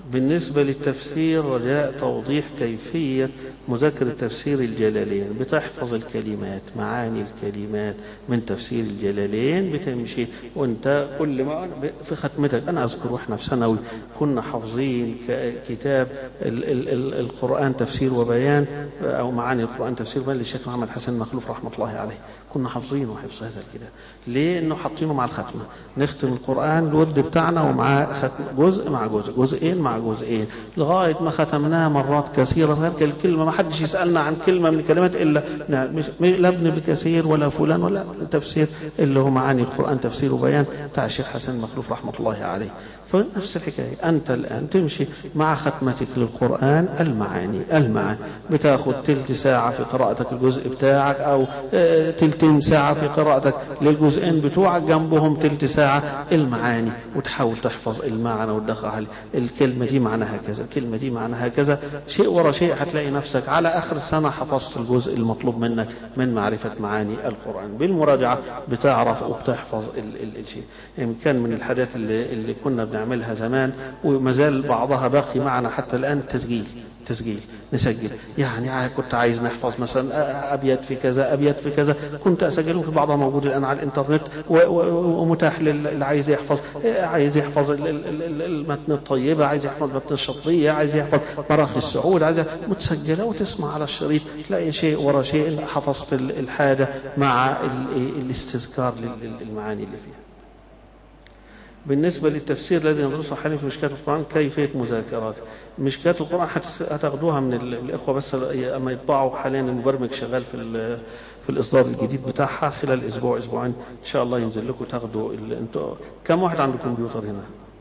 بالنسبة للتفسير رجاء توضيح كيفية مذاكرة تفسير الجلالين بتحفظ الكلمات معاني الكلمات من تفسير الجلالين بتمشي وانت كل ما في ختمتك انا اذكر واحنا في ثانوي كنا حافظين كتاب ال ال ال القرآن تفسير وبيان او معاني القرآن تفسير وبيان للشيخ محمد حسن مخلوف رحمة الله عليه كنا حافظينه حفظ هذا الكتاب ليه انه حاطينه مع الختمة نختم القرآن الود بتاعنا ومعاه ختم جزء مع جزء جزئين مع جزئين لغاية ما ختمناه مرات كثيرة غير الكلمة ما حدش يسألنا عن كلمة من الكلمات إلا مش لا ابن بكثير ولا فلان ولا تفسير اللي هو معاني القرآن تفسير وبيان بتاع الشيخ حسن مخلوف رحمة الله عليه فنفس الحكاية أنت الآن تمشي مع ختمتك للقرآن المعاني المعاني بتاخد تلت ساعة في قراءتك الجزء بتاعك أو تلتين ساعة في قراءتك للجزئين بتوعك جنبهم تلت ساعة المعاني وتحاول تحفظ المعنى وتدخل الكلمة دي معناها كذا الكلمة دي معناها كذا شيء ورا شيء هتلاقي نفسك على آخر السنة حفظت الجزء المطلوب منك من معرفة معاني القرآن بالمراجعة بتعرف وبتحفظ ال ال الشيء يعني كان من الحاجات اللي, اللي كنا بنعملها زمان وما زال بعضها باقي معنا حتى الآن التسجيل تسجيل نسجل يعني كنت عايز نحفظ مثلا أبيات في كذا أبيات في كذا كنت أسجله في بعضها موجود الآن على الإنترنت ومتاح للي عايز يحفظ عايز يحفظ المتن الطيبة عايز يحفظ متن الشطية عايز يحفظ مراخي السعود عايز متسجلة وتسمع على الشريط تلاقي شيء ورا شيء حفظت الحاجة مع الاستذكار للمعاني اللي فيها بالنسبة للتفسير الذي ندرسه حاليا في مشكات القرآن كيفية مذاكرته مشكات القرآن هتاخدوها من الإخوة بس أما يطبعوا حاليا المبرمج شغال في في الإصدار الجديد بتاعها خلال أسبوع أسبوعين إن شاء الله ينزل لكم تاخدوا انتوا كم واحد عنده كمبيوتر هنا؟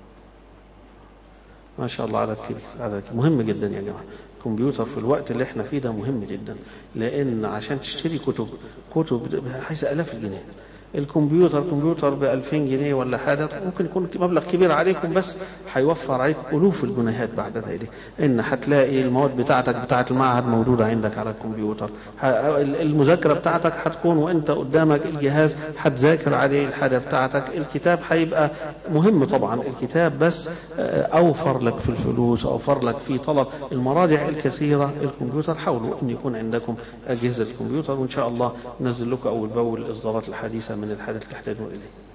ما شاء الله عدد كبير عدد كبير. مهم جدا يا جماعة الكمبيوتر في الوقت اللي احنا فيه ده مهم جدا لأن عشان تشتري كتب كتب بحيث آلاف الجنيه الكمبيوتر كمبيوتر ب 2000 جنيه ولا حاجه ممكن يكون مبلغ كبير عليكم بس هيوفر عليك الوف الجنيهات بعد ذلك ان هتلاقي المواد بتاعتك بتاعه المعهد موجوده عندك على الكمبيوتر المذاكره بتاعتك هتكون وانت قدامك الجهاز هتذاكر عليه الحاجه بتاعتك الكتاب هيبقى مهم طبعا الكتاب بس اوفر لك في الفلوس اوفر لك في طلب المراجع الكثيره الكمبيوتر حاولوا ان يكون عندكم اجهزه الكمبيوتر وان شاء الله ننزل لكم اول باول الاصدارات الحديثه من الحاجات اللي تحتاجون اليه